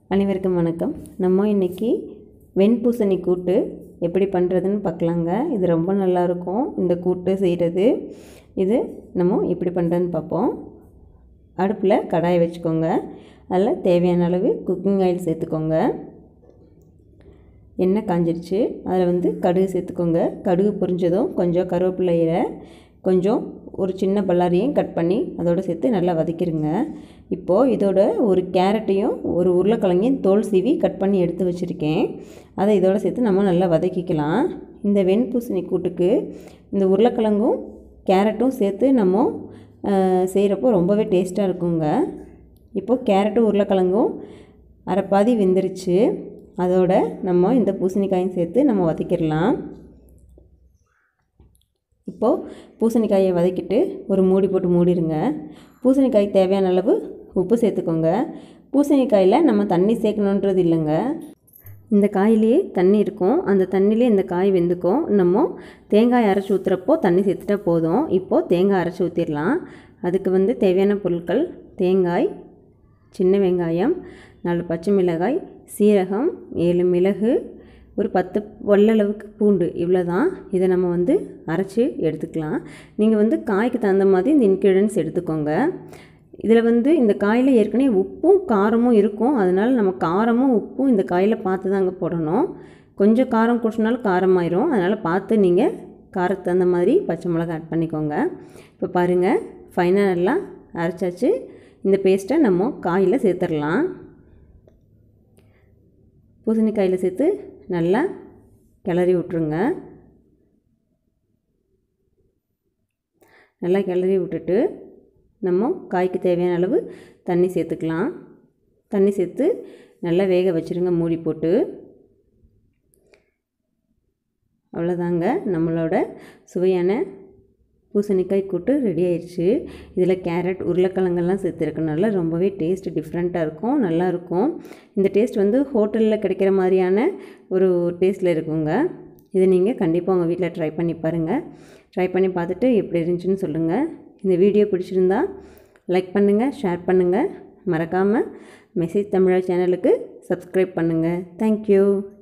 அனைவருக்கும் வணக்கம் நம்ம இன்றைக்கி வெண்பூசணி கூட்டு எப்படி பண்ணுறதுன்னு பார்க்கலாங்க இது ரொம்ப நல்லாயிருக்கும் இந்த கூட்டு செய்கிறது இது நம்ம எப்படி பண்ணுறதுன்னு பார்ப்போம் அடுப்பில் கடாயை வச்சுக்கோங்க அதில் தேவையான அளவு குக்கிங் ஆயில் சேர்த்துக்கோங்க எண்ணெய் காஞ்சிருச்சு அதில் வந்து கடுகு சேர்த்துக்கோங்க கடுகு பொரிஞ்சதும் கொஞ்சம் கருவேப்பிலையில் கொஞ்சம் ஒரு சின்ன பல்லாரியும் கட் பண்ணி அதோடு சேர்த்து நல்லா வதக்கிடுங்க இப்போது இதோட ஒரு கேரட்டையும் ஒரு உருளைக்கிழங்கையும் தோல் சீவி கட் பண்ணி எடுத்து வச்சுருக்கேன் அதை இதோடு சேர்த்து நம்ம நல்லா வதக்கிக்கலாம் இந்த வெண்பூசணி கூட்டுக்கு இந்த உருளைக்கிழங்கும் கேரட்டும் சேர்த்து நம்ம செய்கிறப்போ ரொம்பவே டேஸ்ட்டாக இருக்குங்க இப்போது கேரட்டும் உருளைக்கிழங்கும் அரைப்பாதி வெந்துருச்சு அதோட நம்ம இந்த பூசணிக்காயும் சேர்த்து நம்ம வதக்கிடலாம் இப்போது பூசணிக்காயை வதக்கிட்டு ஒரு மூடி போட்டு மூடிடுங்க பூசணிக்காய்க்கு தேவையான அளவு உப்பு சேர்த்துக்கோங்க பூசணிக்காயில் நம்ம தண்ணி சேர்க்கணுன்றது இல்லைங்க இந்த காயிலேயே தண்ணி இருக்கும் அந்த தண்ணியிலே இந்த காய் வெந்துக்கும் நம்ம தேங்காய் அரைச்சி ஊற்றுறப்போ தண்ணி சேர்த்துட்டா போதும் இப்போது தேங்காய் அரைச்சி ஊற்றிடலாம் அதுக்கு வந்து தேவையான பொருட்கள் தேங்காய் சின்ன வெங்காயம் நாலு பச்சை மிளகாய் சீரகம் ஏழு மிளகு ஒரு பத்து வல்லளவுக்கு பூண்டு இவ்வளோ தான் இதை நம்ம வந்து அரைச்சி எடுத்துக்கலாம் நீங்கள் வந்து காய்க்கு தகுந்த மாதிரி இந்த இன்க்ரீடியன்ஸ் எடுத்துக்கோங்க இதில் வந்து இந்த காயில் ஏற்கனவே உப்பும் காரமும் இருக்கும் அதனால் நம்ம காரமும் உப்பும் இந்த காயில் பார்த்து தாங்க போடணும் கொஞ்சம் காரம் குடிச்சினாலும் காரமாயிரும் அதனால் பார்த்து நீங்கள் காரத்துக்கு தகுந்த மாதிரி பச்சை மிளகா ஆட் பண்ணிக்கோங்க இப்போ பாருங்கள் ஃபைனாக நல்லா அரைச்சாச்சு இந்த பேஸ்ட்டை நம்ம காயில் சேர்த்துடலாம் பூசணிக்காயில் சேர்த்து நல்லா கிளறி விட்ருங்க நல்லா கிளறி விட்டுட்டு நம்ம காய்க்கு தேவையான அளவு தண்ணி சேர்த்துக்கலாம் தண்ணி சேர்த்து நல்லா வேக வச்சுருங்க மூடி போட்டு அவ்வளோதாங்க நம்மளோட சுவையான பூசணிக்காய் கூட்டு ரெடி ஆயிடுச்சு இதில் கேரட் உருளைக்கிழங்கெல்லாம் சேர்த்துருக்கனால ரொம்பவே டேஸ்ட் டிஃப்ரெண்ட்டாக இருக்கும் நல்லாயிருக்கும் இந்த டேஸ்ட் வந்து ஹோட்டலில் கிடைக்கிற மாதிரியான ஒரு டேஸ்ட்டில் இருக்குங்க இதை நீங்கள் கண்டிப்பாக உங்கள் வீட்டில் ட்ரை பண்ணி பாருங்கள் ட்ரை பண்ணி பார்த்துட்டு எப்படி இருந்துச்சுன்னு சொல்லுங்கள் இந்த வீடியோ பிடிச்சிருந்தா லைக் பண்ணுங்கள் ஷேர் பண்ணுங்கள் மறக்காமல் மெசேஜ் தமிழா சேனலுக்கு சப்ஸ்கிரைப் பண்ணுங்கள் தேங்க்யூ